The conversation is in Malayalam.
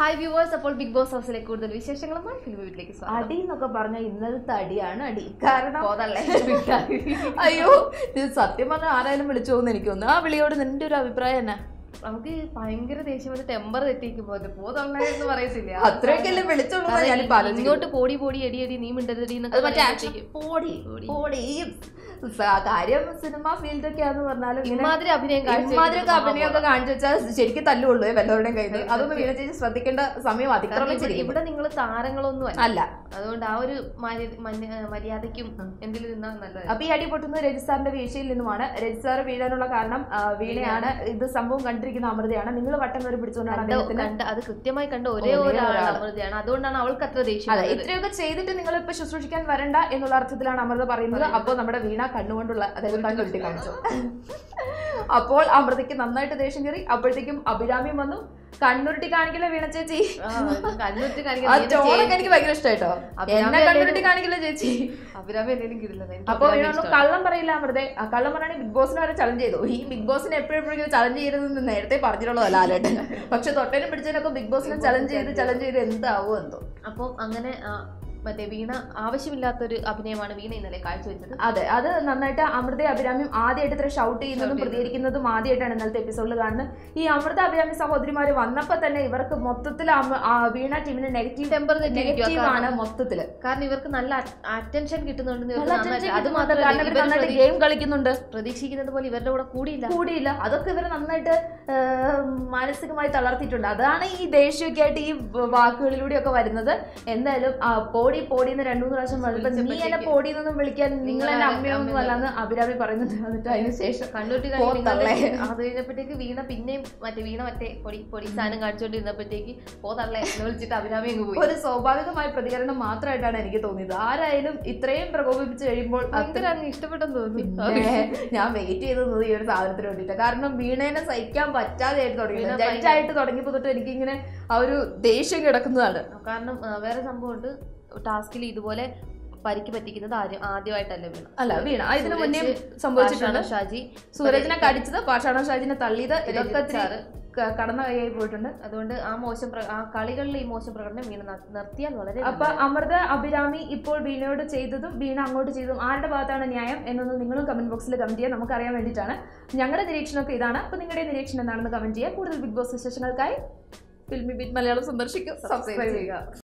ഹായ് വ്യൂവേഴ്സ് അപ്പോൾ ബിഗ് ബോസ് ഹൗസിലെ കൂടുതൽ വിശേഷങ്ങളുമായി ഫിലിം വീട്ടിലേക്ക് സ്വാഗതം അടി എന്നൊക്കെ പറഞ്ഞ ഇന്നലത്തെ അടിയാണ് അടി കാരണം പോതല്ലേ അയ്യോ ഇത് സത്യം പറഞ്ഞാൽ ആരായാലും വിളിച്ചു പോകുന്ന എനിക്ക് തോന്നുന്നു ആ വിളിയോട് നിന്റെ ഒരു അഭിപ്രായം എന്നാ നമുക്ക് ദേഷ്യം ദേഷ്യപ്പെട്ട് ടെമ്പർ തെറ്റിക്കുമ്പോ പോതള്ളേ എന്ന് പറയത്തില്ല അത്രയൊക്കെയല്ലേ വിളിച്ചോളൂ എന്നാ ഞാനിപ്പോ ആലോചിക്കുന്നത്. ഇങ്ങോട്ട് പോടി പോടി അടി അടി നീ മിണ്ടരടി അത് മറ്റേ action എന്നൊക്കെ പോടി പോടി. പോടി ഈ സ- കാര്യം സിനിമ ഫീൽഡ് ഒക്കെ ആന്ന് പറഞ്ഞാലും ഇങ്ങനെ ഇമാതിരി അഭിനയം ഇമാതിരിയൊക്കെ അഭിനയമൊക്കെ കാഴ്ച കാണിച്ചു വെച്ചാൽ ശരിക്കും തല്ലുള്ളൂ വല്ലവരുടെയും കയ്യിൽ നിന്ന് അതൊന്നും വീണ ചേച്ചി ശ്രദ്ധിക്കേണ്ട സമയം അതിക്രമിച്ചിരിക്കും ഇവിടെ നിങ്ങൾ താരങ്ങളൊന്നും അല്ല അല്ല അതുകൊണ്ട് ആ ഒരു മര്യ- മന്യ- മര്യാദയ്ക്കും എന്തിലും നിന്നാൽ നല്ലത് അപ്പൊ ഈ അടി പൊട്ടുന്നത് രജിസാറിന്റെ വീഴ്ചയിൽ നിന്നുമാണ് രജിസാർ വീഴാനുള്ള കാരണം ആ, വീണയാണ് ഇത് സംഭവം കണ്ടിരിക്കുന്ന അമൃതയാണ് നിങ്ങൾ വട്ടം കയറി പിടിച്ചുകൊണ്ടാണ് കണ്ട അദ്ദേഹത്തിന് കണ്ട അത് കൃത്യമായി കണ്ട ഒരേ ഒരേ ഒരാൾ ഒരാൾ. അമൃതയാണ് അതുകൊണ്ടാണ് അവൾക്ക് അത്ര ദേഷ്യം അതെ വന്നത്. ഇത്രയൊക്കെ ചെയ്തിട്ട് നിങ്ങൾ ഇപ്പൊ ശുശ്രൂഷിക്കാൻ വരണ്ട എന്നുള്ള അർത്ഥത്തിലാണ് അമൃത പറയുന്നത് അപ്പോൾ നമ്മുടെ വീണ കണ്ണുകൊണ്ടുള്ള അതായത് കണ്ണുരുട്ടി കാണിച്ചു അപ്പോൾ അമൃതയ്ക്ക് നന്നായിട്ട് ദേഷ്യം കയറി അപ്പോഴത്തേക്കും അഭിരാമ്യം വന്നു കണ്ണുരുട്ടി കാണിക്കില്ല വീണ ചേച്ചി ആ, കണ്ണുറ്റി ആ കാണിക്കാൻ നീ ടോണൊക്കെ ചേച്ചി- എനിക്ക് ഭയങ്കര ഇഷ്ടമായിട്ടോ അഭിരാമി എന്നെ അല്ലേലും- കണ്ണുരുട്ടി കാണിക്കില്ല ചേച്ചി അഭിരാമി എന്തെങ്കിലും കിട്ടില്ല എനിക്ക് അപ്പൊ അഭിരാമി വീണു ഇഷ്ടമാണ്. കള്ളം പറയില്ല അമൃതേ ആ കള്ളം പറഞ്ഞാൽ ബിഗ് ബോസിനെ വരെ ചലഞ്ച് ചെയ്തു ഈ ബിഗ് ബോസിനെ എപ്പോഴെപ്പോഴും ചലഞ്ച് ചെയ്യരുതെന്ന് നേരത്തെ പറഞ്ഞിട്ടുള്ളതല്ല ആലോട്ട് പക്ഷെ തൊട്ടേനും പിടിച്ചതിനൊക്കെ ബിഗ് ബോസിനെ ചലഞ്ച് ചെയ്ത് ചലഞ്ച് ചെയ്ത് എന്താവോ എന്തോ അപ്പം അങ്ങനെ ആ, മറ്റേ വീണ ആവശ്യമില്ലാത്തൊരു അഭിനയമാണ് വീണ ഇന്നലെ കാഴ്ചവെച്ചത് അതെ അത് നന്നായിട്ട് അമൃത അഭിരാമ്യം ആദ്യമായിട്ട് ഇത്ര ഷൗട്ട് ചെയ്യുന്നതും Shout പ്രതികരിക്കുന്നതും ആദ്യമായിട്ടാണ് ഇന്നലത്തെ എപ്പിസോഡിൽ കാണുന്നത് ഈ അമൃത അഭിരാമി സഹോദരിമാര് വന്നപ്പോ തന്നെ ഇവർക്ക് മൊത്തത്തിൽ അമ- ആ വീണ ടീമിന് നെഗറ്റീവ് ടെമ്പർ തെറ്റിയിരിക്കും നെഗറ്റീവ് ആണ് മൊത്തത്തില് കാരണം ഇവർക്ക് നല്ല അറ്റൻഷൻ കിട്ടുന്നുണ്ടെന്ന് നല്ല ഇവർക്ക് attention നന്നായിട്ട് അത് കിട്ടുന്നുണ്ട്. കാരണം മാത്രമല്ല ഇവര് ഇവർ നന്നായിട്ട് ഗെയിം കളിക്കുന്നുണ്ട് പ്രതീക്ഷിക്കുന്നത് പോലെ ഇവരുടെ കൂടെ കൂടിയില്ല കൂടിയില്ല അതൊക്കെ ഇവരെ നന്നായിട്ട് ആ, മാനസികമായി തളർത്തിയിട്ടുണ്ട് അതാണ് ഈ ദേഷ്യമൊക്കെ ആയിട്ട് ഈ വാക്കുകളിലൂടെ ഒക്കെ വരുന്നത് എന്തായാലും ആ, പോടി പോടി എന്ന് രണ്ടു മൂന്ന് പ്രാവശ്യം പറഞ്ഞപ്പോ നീ എന്നെ വിളിച്ചപ്പോഴത്തേക്ക് പോടി എന്നൊന്നും വിളിക്കാൻ നിങ്ങൾ എന്നെ നിങ്ങളെ അമ്മയൊന്നും അല്ലെന്ന് അഭിരാമി പറയുന്നുണ്ട് എന്നിട്ട് അതിന് ശേഷം കണ്ണൂട്ടി പോത്തള്ളേ. അത് കഴിഞ്ഞപ്പോഴത്തേക്ക് വീണ പിന്നെയും മറ്റേ വീണ മറ്റേ പൊടി പൊടി സാധനം കാണിച്ചുകൊണ്ടിരുന്നപ്പോഴത്തേക്ക് പോതള്ളേ എന്ന് വിളിച്ചിട്ട് അഭിരാമി അങ്ങ് പോയി ഒരു സ്വാഭാവികമായ പ്രതികരണം മാത്രമായിട്ടാണ് എനിക്ക് തോന്നിയത് ആരായാലും ഇത്രയും പ്രകോപിപ്പിച്ച് കഴിയുമ്പോൾ ഭയങ്കര അങ്ങ് ഇഷ്ടപ്പെട്ടെന്ന് തോന്നുന്നു പിന്നെ ഞാൻ വെയിറ്റ് ചെയ്ത് നിന്നത് ഈ ഒരു സാധനത്തിന് വേണ്ടിയിട്ട് കാരണം വീണേനെ സഹിക്കാൻ പറ്റാതെയായിട്ട് തുടങ്ങി വീണ ജഡ്ജായിട്ട് തുടങ്ങിയപ്പോൾ തൊട്ട് എനിക്കിങ്ങനെ ആ ഒരു ദേഷ്യം കിടക്കുന്നതാണ് കാരണം ആ, വേറെ സംഭവമുണ്ട് ടാസ്കിൽ ഇതുപോലെ പരിക്ക് പറ്റിക്കുന്നത് ആദ്യം ആദ്യമായിട്ടല്ല വീണ അല്ല വീണ ആ, ഇതിനു മുന്നേ സൂരജ്, സംഭവിച്ചിട്ടുണ്ട് പാഷാണ ഷാജി സൂരജിനെ കടിച്ചത് പാഷാണ ഷാജിനെ തള്ളിയത് ഇതൊക്കെ രജിത് സാറ്. ഇത്തിരി ക- കടന്ന കൈയായി പോയിട്ടുണ്ട് അതുകൊണ്ട് ആ മോശം പ്ര- ആ കളികളിൽ ഈ മോശം പ്രകടനം വീണ ന- നിർത്തിയാൽ വളരെ അപ്പൊ അമൃത അഭിരാമി ഇപ്പോൾ വീണയോട് ചെയ്തതും വീണ അങ്ങോട്ട് ചെയ്തതും ആരുടെ ഭാഗത്താണ് ന്യായം എന്നൊന്ന് നിങ്ങളും കമന്റ് ബോക്സിൽ കമന്റ് ചെയ്യാൻ നമുക്ക് അറിയാൻ വേണ്ടിയിട്ടാണ് ഞങ്ങളുടെ നിരീക്ഷണമൊക്കെ ഇതാണ് അപ്പൊ നിങ്ങളുടെ നിരീക്ഷണം എന്താണെന്ന് കമന്റ് ചെയ്യുക കൂടുതൽ ബിഗ് ബോസ് വിശേഷങ്ങൾക്കായി ഫിൽമി ബീറ്റ് മലയാളം സന്ദർശിക്കും സബ്സ്ക്രൈബ് ചെയ്യുക